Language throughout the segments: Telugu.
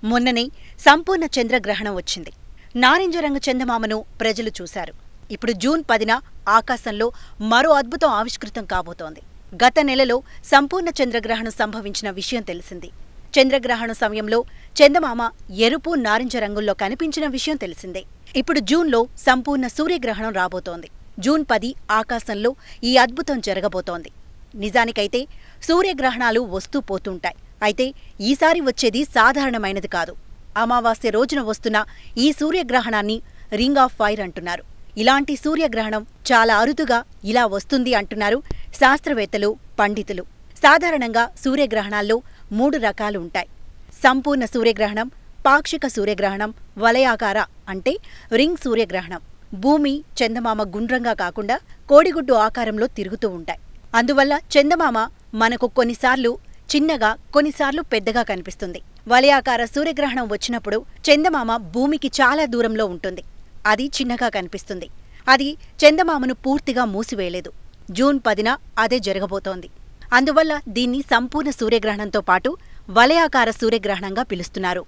మొన్ననే సంపూర్ణ చంద్రగ్రహణం వచ్చింది నారింజ రంగు చందమామను ప్రజలు చూశారు ఇప్పుడు జూన్ పదిన ఆకాశంలో మరో అద్భుతం ఆవిష్కృతం కాబోతోంది గత నెలలో సంపూర్ణ చంద్రగ్రహణం సంభవించిన విషయం తెలిసింది చంద్రగ్రహణం సమయంలో చందమామ ఎరుపు నారింజ రంగుల్లో కనిపించిన విషయం తెలిసిందే ఇప్పుడు జూన్లో సంపూర్ణ సూర్యగ్రహణం రాబోతోంది జూన్ పది ఆకాశంలో ఈ అద్భుతం జరగబోతోంది నిజానికైతే సూర్యగ్రహణాలు వస్తూ పోతుంటాయి అయితే ఈసారి వచ్చేది సాధారణమైనది కాదు అమావాస్య రోజున వస్తున్న ఈ సూర్యగ్రహణాన్ని రింగ్ ఆఫ్ ఫైర్ అంటున్నారు ఇలాంటి సూర్యగ్రహణం చాలా అరుదుగా ఇలా వస్తుంది అంటున్నారు శాస్త్రవేత్తలు పండితులు సాధారణంగా సూర్యగ్రహణాల్లో మూడు రకాలు ఉంటాయి సంపూర్ణ సూర్యగ్రహణం పాక్షిక సూర్యగ్రహణం వలయాకార అంటే రింగ్ సూర్యగ్రహణం భూమి చందమామ గుండ్రంగా కాకుండా కోడిగుడ్డు ఆకారంలో తిరుగుతూ ఉంటాయి అందువల్ల చందమామ మనకు కొన్నిసార్లు చిన్నగా కొన్నిసార్లు పెద్దగా కనిపిస్తుంది వలయాకార సూర్యగ్రహణం వచ్చినప్పుడు చందమామ భూమికి చాలా దూరంలో ఉంటుంది అది చిన్నగా కనిపిస్తుంది అది చందమామను పూర్తిగా మూసివేయలేదు జూన్ పదిన అదే జరగబోతోంది అందువల్ల దీన్ని సంపూర్ణ సూర్యగ్రహణంతో పాటు వలయాకార సూర్యగ్రహణంగా పిలుస్తున్నారు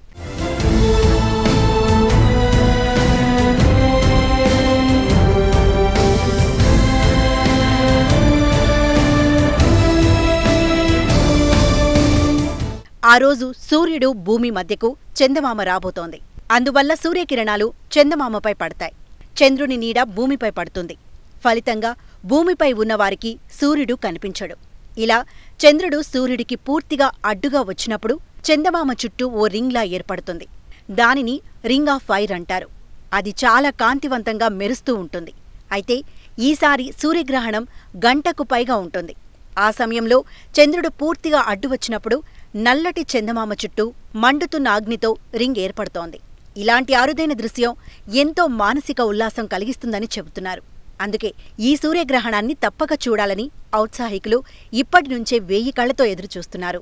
ఆ రోజు సూర్యుడు భూమి మధ్యకు చందమామ రాబోతోంది అందువల్ల సూర్యకిరణాలు చందమామపై పడతాయి చంద్రుని నీడ భూమిపై పడుతుంది ఫలితంగా భూమిపై ఉన్నవారికి సూర్యుడు కనిపించడు ఇలా చంద్రుడు సూర్యుడికి పూర్తిగా అడ్డుగా వచ్చినప్పుడు చందమామ చుట్టూ ఓ రింగ్లా ఏర్పడుతుంది దానిని రింగ్ ఆఫ్ ఫైర్ అంటారు అది చాలా కాంతివంతంగా మెరుస్తూ ఉంటుంది అయితే ఈసారి సూర్యగ్రహణం గంటకు పైగా ఉంటుంది ఆ సమయంలో చంద్రుడు పూర్తిగా అడ్డు వచ్చినప్పుడు నల్లటి చందమామ చుట్టూ మండుతున్న అగ్నితో రింగ్ ఏర్పడుతోంది ఇలాంటి అరుదైన దృశ్యం ఎంతో మానసిక ఉల్లాసం కలిగిస్తుందని చెబుతున్నారు అందుకే ఈ సూర్యగ్రహణాన్ని తప్పక చూడాలని ఔత్సాహికులు ఇప్పటి నుంచే వేయి కళ్లతో ఎదురుచూస్తున్నారు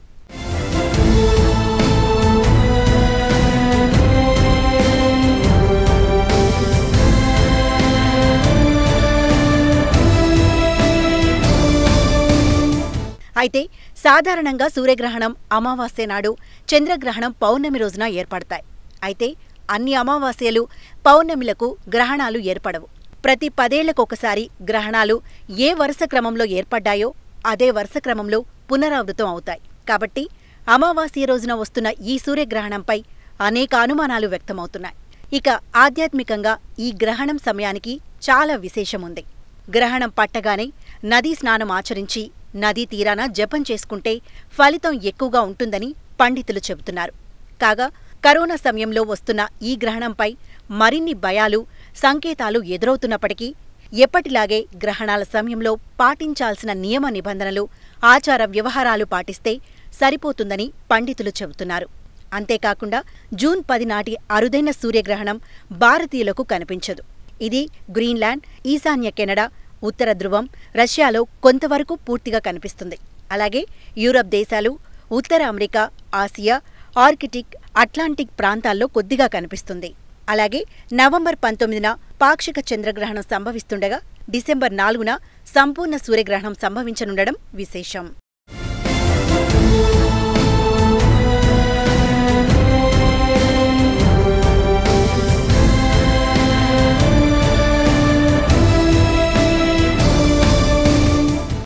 అయితే సాధారణంగా సూర్యగ్రహణం అమావాస్య నాడు చంద్రగ్రహణం పౌర్ణమి రోజున ఏర్పడతాయి అయితే అన్ని అమావాస్యలు పౌర్ణమిలకు గ్రహణాలు ఏర్పడవు ప్రతి పదేళ్లకొకసారి గ్రహణాలు ఏ వరుస క్రమంలో ఏర్పడ్డాయో అదే వరుస క్రమంలో పునరావృతం అవుతాయి కాబట్టి అమావాస్య రోజున వస్తున్న ఈ సూర్యగ్రహణంపై అనేక అనుమానాలు వ్యక్తమవుతున్నాయి ఇక ఆధ్యాత్మికంగా ఈ గ్రహణం సమయానికి చాలా విశేషముంది గ్రహణం పట్టగానే నదీ స్నానం ఆచరించి నదీ తీరాన జపం చేసుకుంటే ఫలితం ఎక్కువగా ఉంటుందని పండితులు చెబుతున్నారు కాగా కరోనా సమయంలో వస్తున్న ఈ గ్రహణంపై మరిన్ని భయాలు సంకేతాలు ఎదురవుతున్నప్పటికీ ఎప్పటిలాగే గ్రహణాల సమయంలో పాటించాల్సిన నియమ నిబంధనలు ఆచార వ్యవహారాలు పాటిస్తే సరిపోతుందని పండితులు చెబుతున్నారు అంతేకాకుండా జూన్ పది నాటి అరుదైన సూర్యగ్రహణం భారతీయులకు కనిపించదు ఇది గ్రీన్లాండ్ ఈశాన్య కెనడా ఉత్తర ధ్రువం రష్యాలో కొంతవరకు పూర్తిగా కనిపిస్తుంది అలాగే యూరప్ దేశాలు ఉత్తర అమెరికా ఆసియా ఆర్కిటిక్ అట్లాంటిక్ ప్రాంతాల్లో కొద్దిగా కనిపిస్తుంది అలాగే నవంబర్ పంతొమ్మిదిన పాక్షిక చంద్రగ్రహణం సంభవిస్తుండగా డిసెంబర్ నాలుగున సంపూర్ణ సూర్యగ్రహణం సంభవించనుండడం విశేషం